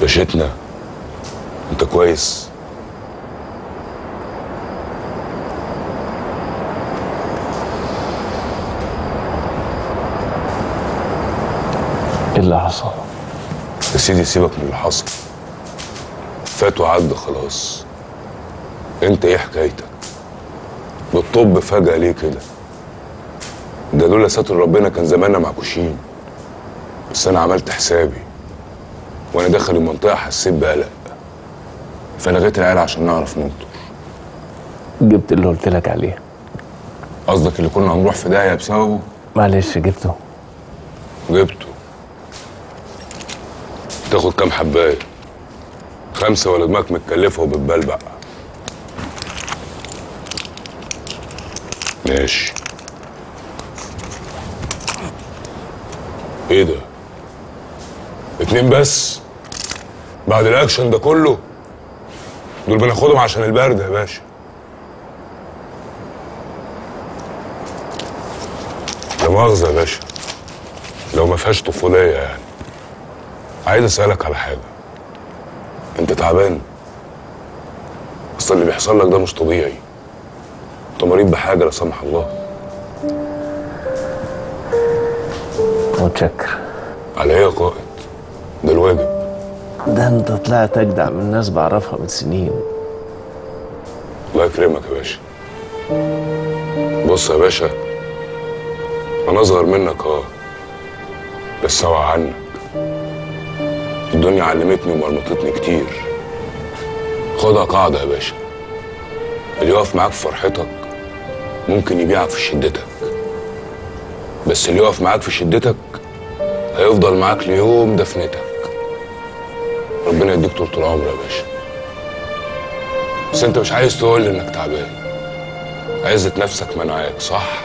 باشتنا انت كويس ايه اللي حصل؟ يا سيدي سيبك من اللي حصل فات وعدى خلاص انت ايه حكايتك بالطب فجأة ليه كده ده لولا ستر ربنا كان زماننا معكوشين بس انا عملت حسابي وانا داخل المنطقة حسيت بقلق فلغيت العيال عشان نعرف ننطر جبت اللي قلت لك عليه قصدك اللي كنا هنروح في داهية بسببه معلش جبته جبته تاخد كام حباية خمسة ولا دماغك متكلفة وبتبلبع ماشي ايه ده اتنين بس بعد الاكشن ده كله دول بناخدهم عشان البرد يا باشا لا مؤاخذة يا باشا لو ما فيهاش طفولية يعني عايز اسألك على حاجة انت تعبان اصل اللي بيحصل لك ده مش طبيعي انت مريض بحاجة لا سمح الله متشكر على ايه يا قائد ده الواجب ده انت طلعت اجدع من ناس بعرفها من سنين الله يكرمك يا باشا بص يا باشا انا اصغر منك اه بس اوعى عنك الدنيا علمتني ومرمطتني كتير خدها قاعدة يا باشا اللي يقف معاك في فرحتك ممكن يبيعك في شدتك بس اللي يقف معاك في شدتك هيفضل معاك ليوم دفنتك ربنا يديك طول العمر يا باشا بس انت مش عايز تقول لي انك تعبان عزة نفسك منعاك صح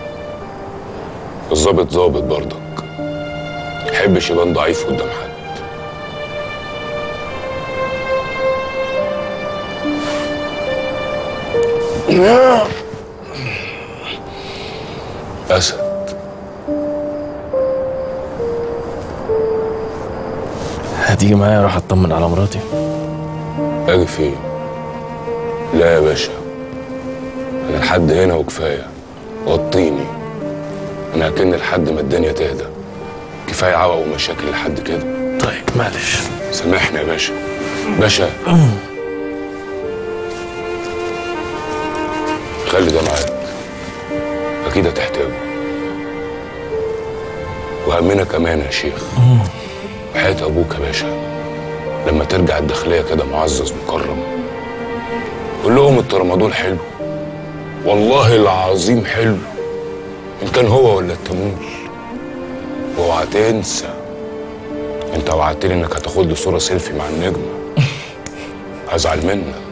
الظابط ظابط برضك يحبش يبان ضعيف قدام حد اسد هتيجي معايا اروح اطمن على مراتي اجي فين لا يا باشا انا لحد هنا وكفايه غطيني انا اكن لحد ما الدنيا تهدى كفايه عوق ومشاكل لحد كده طيب معلش سامحني يا باشا باشا خلي ده معاك اكيد هتحتاجه وهمنا كمان يا شيخ حياة ابوك يا باشا لما ترجع الداخليه كده معزز مكرم قول لهم الترامادول حلو والله العظيم حلو ان كان هو ولا التمويل واوعى تنسى انت وعدتني انك هتاخد لي صوره سيلفي مع النجمه هزعل منك